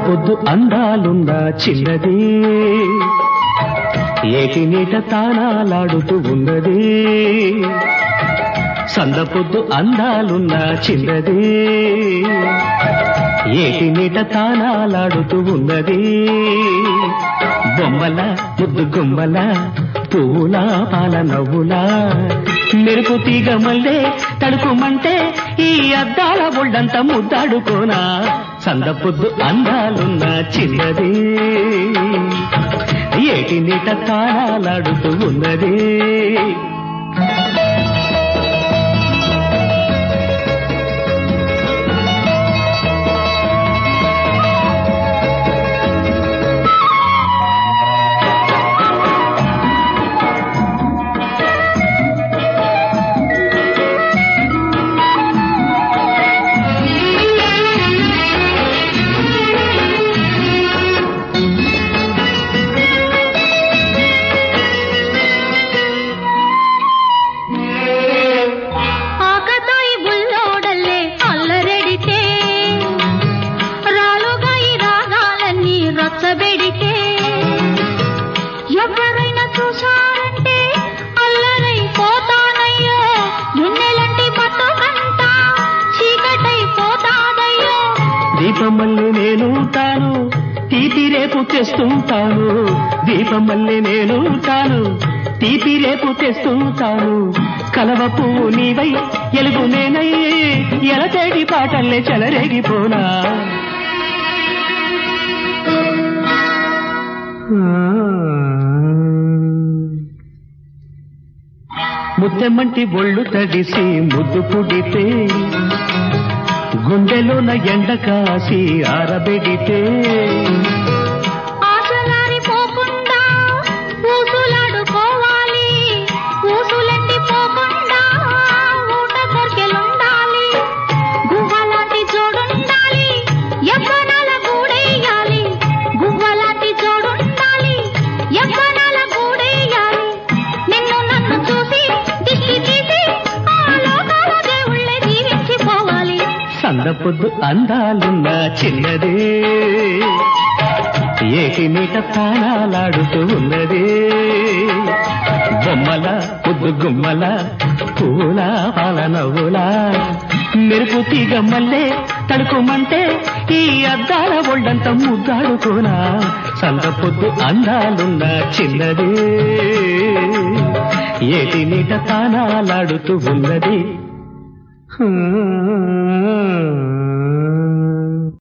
సందపొద్దు అందాలున్న చిన్నది ఏటి నీట తానాలాడుతూ ఉన్నది సందపొద్దు అందాలున్న చిన్నది ఏటి నీట తానాలాడుతూ ఉన్నది బొమ్మల ముద్దు గుమ్మల పువ్వుల పాల నవ్వులా మెరుపు తీగ మల్లే తడుకుమంటే ఈ అద్దాల ఒళ్ళంత ముద్దాడుకోనా సందపొద్దు అందాలున్న చిన్నది ఏటి నీట తాళాలాడుతూ ఉన్నది ఆకతాయి బుల్లోడల్లే అల్లరెడితే రాలుగాయి రాగాలన్నీ రచ్చబెడితే ఎవరైనా చూశారంటే అల్లరై పోతానయ్యో ఎన్నెలంటి బతుకంట చీకటై పోతాదయ్యో దీపమల్లె నేనుంటాను తీపి రేపు తెస్తుంటాను దీపమల్లె నేనుంటాను తీపి రేపు తెస్తుంటాను కలవ పువ్వు నీవై ఎలుగు నేనై ఎలతేడి పాటల్లే చెలరేగిపోనా ముత్తెమ్మంటి ఒళ్ళు తడిసి ముద్దు పుడితే గుండెలోన ఎండ కాసి ఆరబెడితే ఆశలారి పోకుండా ఊసులాడుకోవాలి ఊసులంటి పోకుండా ఊట కొరికెలుండాలి గువ్వలాంటి జోడుండాలి యవ్వనాల గూడేయాలి గువ్వలాంటి జోడుండాలి యవ్వనాల గూడేయాలి నిన్ను నన్ను చూసి దిష్టి తీసి ఆ లోకాల దేవుళ్ళే జీవించిపోవాలి సందపొద్దు అందాలున్న చిన్నది ఏటి మీట తాళాలాడుతూ ఉన్నది బొమ్మల పొద్దు గుమ్మల పూల పాల నవ్వుల మెరుపు తీగ మల్లే తడుకుమంటే ఈ అద్దాల ఒళ్ళంత ముద్దాడుకోనా సందపొద్దు అందాలున్న చిన్నది ఏటి నీట తానాలాడుతూ ఉన్నది హ్మ్.